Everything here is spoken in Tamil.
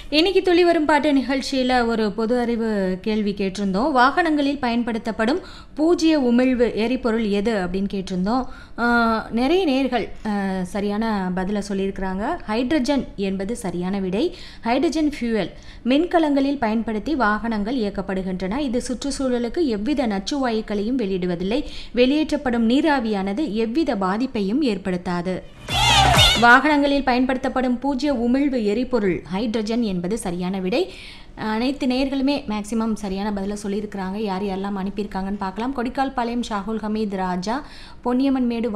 இன்னைக்கு துளி வரும் பாட்டு நிகழ்ச்சியில் ஒரு பொது அறிவு கேள்வி கேட்டிருந்தோம் வாகனங்களில் பயன்படுத்தப்படும் பூஜ்ய உமிழ்வு எரிபொருள் எது அப்படின்னு கேட்டிருந்தோம் ஆஹ், நிறைய நேர்கள் ஆஹ், சரியான பதிலை சொல்லியிருக்கிறாங்க ஹைட்ரஜன் என்பது சரியான விடை ஹைட்ரஜன் ஃபியூயல் மின்கலங்களில் பயன்படுத்தி வாகனங்கள் இயக்கப்படுகின்றன இது சுற்றுச்சூழலுக்கு எவ்வித நச்சு வாயுக்களையும் வெளியிடுவதில்லை வெளியேற்றப்படும் நீராவியானது எவ்வித பாதிப்பையும் ஏற்படுத்தாது வாகனங்களில் பயன்படுத்தப்படும் பூஜ்ய உமிழ்வு எரிபொருள் ஹைட்ரஜன் என்பது சரியான விடை அனைத்து நேயர்களுமே மேக்சிமம் சரியான பதிலை சொல்லியிருக்கிறாங்க யார் யாரெல்லாம் அனுப்பியிருக்காங்கன்னு பார்க்கலாம் கொடிக்கால் பாளையம் ஷாகுல் ஹமீத் ராஜா பொன்னியம்மன் மேடு